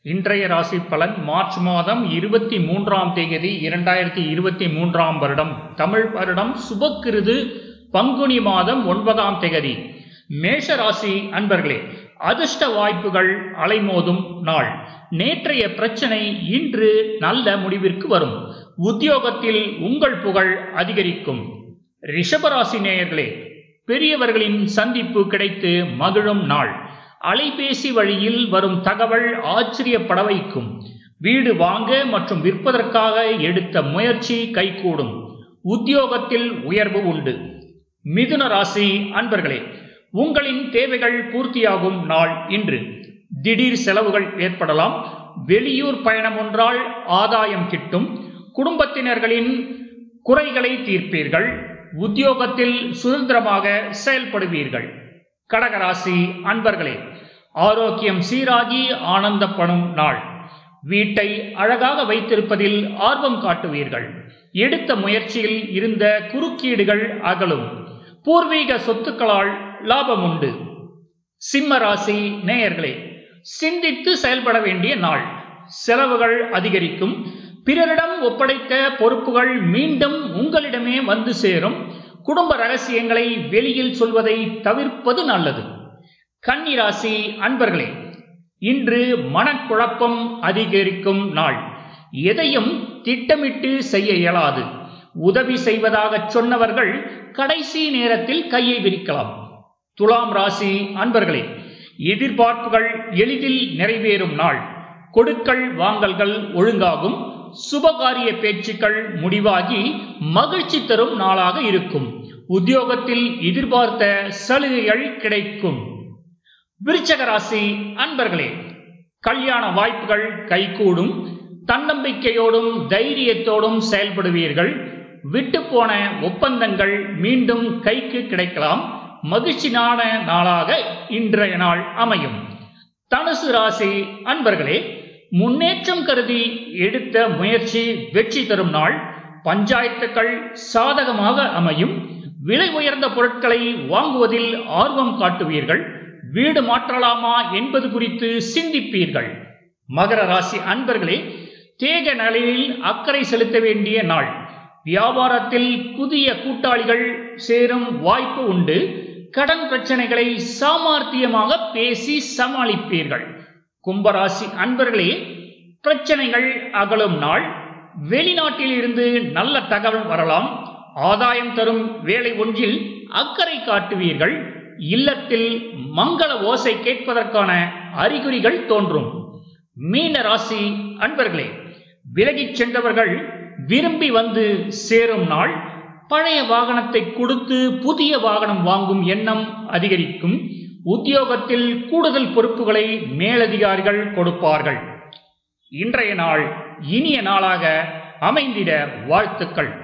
இன்றைய ராசி பலன் மார்ச் மாதம் இருபத்தி மூன்றாம் தேதி இரண்டாயிரத்தி இருபத்தி மூன்றாம் வருடம் தமிழ் வருடம் சுபக்கிருது பங்குனி மாதம் ஒன்பதாம் தேதி மேஷ ராசி அன்பர்களே அதிர்ஷ்ட வாய்ப்புகள் அலைமோதும் நாள் நேற்றைய பிரச்சனை இன்று நல்ல முடிவிற்கு வரும் உத்தியோகத்தில் உங்கள் புகழ் அதிகரிக்கும் ரிஷபராசி நேயர்களே பெரியவர்களின் சந்திப்பு கிடைத்து மகிழும் நாள் அலைபேசி வழியில் வரும் தகவல் ஆச்சரியப்பட வைக்கும் வீடு வாங்க மற்றும் விற்பதற்காக எடுத்த முயற்சி கைகூடும் உத்தியோகத்தில் உயர்வு உண்டு மிதுன ராசி அன்பர்களே உங்களின் தேவைகள் பூர்த்தியாகும் நாள் இன்று திடீர் செலவுகள் ஏற்படலாம் வெளியூர் பயணம் ஒன்றால் ஆதாயம் கிட்டும் குடும்பத்தினர்களின் குறைகளை தீர்ப்பீர்கள் உத்தியோகத்தில் சுதந்திரமாக செயல்படுவீர்கள் கடகராசி அன்பர்களே ஆரோக்கியம் சீராகி ஆனந்தப்படும் நாள் வீட்டை அழகாக வைத்திருப்பதில் ஆர்வம் காட்டுவீர்கள் எடுத்த முயற்சியில் இருந்த குறுக்கீடுகள் அகலும் பூர்வீக சொத்துக்களால் லாபம் உண்டு சிம்ம ராசி நேயர்களே சிந்தித்து செயல்பட வேண்டிய நாள் செலவுகள் அதிகரிக்கும் பிறரிடம் ஒப்படைத்த பொறுப்புகள் மீண்டும் உங்களிடமே வந்து சேரும் குடும்ப ரகசியங்களை வெளியில் சொல்வதை தவிர்ப்பது நல்லது கன்னிராசி அன்பர்களே இன்று மனக்குழப்பம் அதிகரிக்கும் நாள் எதையும் திட்டமிட்டு செய்ய இயலாது உதவி செய்வதாக சொன்னவர்கள் கடைசி நேரத்தில் கையை விரிக்கலாம் துலாம் ராசி அன்பர்களே எதிர்பார்ப்புகள் எளிதில் நிறைவேறும் நாள் கொடுக்கல் வாங்கல்கள் ஒழுங்காகும் சுபகாரிய பேச்சுக்கள் முடிவாகி மகிழ்ச்சி தரும் நாளாக இருக்கும் உத்தியோகத்தில் எதிர்பார்த்த சலுகைகள் கிடைக்கும் விருச்சக ராசி அன்பர்களே கல்யாண வாய்ப்புகள் கைகூடும் தன்னம்பிக்கையோடும் தைரியத்தோடும் செயல்படுவீர்கள் விட்டுப்போன ஒப்பந்தங்கள் மீண்டும் கைக்கு கிடைக்கலாம் மகிழ்ச்சியான நாளாக இன்றைய நாள் அமையும் தனுசு ராசி அன்பர்களே முன்னேற்றம் கருதி எடுத்த முயற்சி வெற்றி தரும் நாள் பஞ்சாயத்துக்கள் சாதகமாக அமையும் விலை உயர்ந்த பொருட்களை வாங்குவதில் ஆர்வம் காட்டுவீர்கள் வீடு மாற்றலாமா என்பது குறித்து சிந்திப்பீர்கள் மகர ராசி அன்பர்களே தேக நிலையில் அக்கறை செலுத்த வேண்டிய நாள் வியாபாரத்தில் புதிய கூட்டாளிகள் சேரும் வாய்ப்பு உண்டு கடன் பிரச்சனைகளை சாமர்த்தியமாக பேசி சமாளிப்பீர்கள் கும்பராசி அன்பர்களே பிரச்சனைகள் அகலும் நாள் வெளிநாட்டில் இருந்து நல்ல தகவல் வரலாம் ஆதாயம் தரும் வேலை ஒன்றில் அக்கறை காட்டுவீர்கள் இல்லத்தில் மங்கள ஓசை கேட்பதற்கான அறிகுறிகள் தோன்றும் மீன ராசி அன்பர்களே விலகிச் சென்றவர்கள் விரும்பி வந்து சேரும் நாள் பழைய வாகனத்தை கொடுத்து புதிய வாகனம் வாங்கும் எண்ணம் அதிகரிக்கும் உத்தியோகத்தில் கூடுதல் பொறுப்புகளை மேலதிகாரிகள் கொடுப்பார்கள் இன்றைய நாள் இனிய நாளாக அமைந்திட வாழ்த்துக்கள்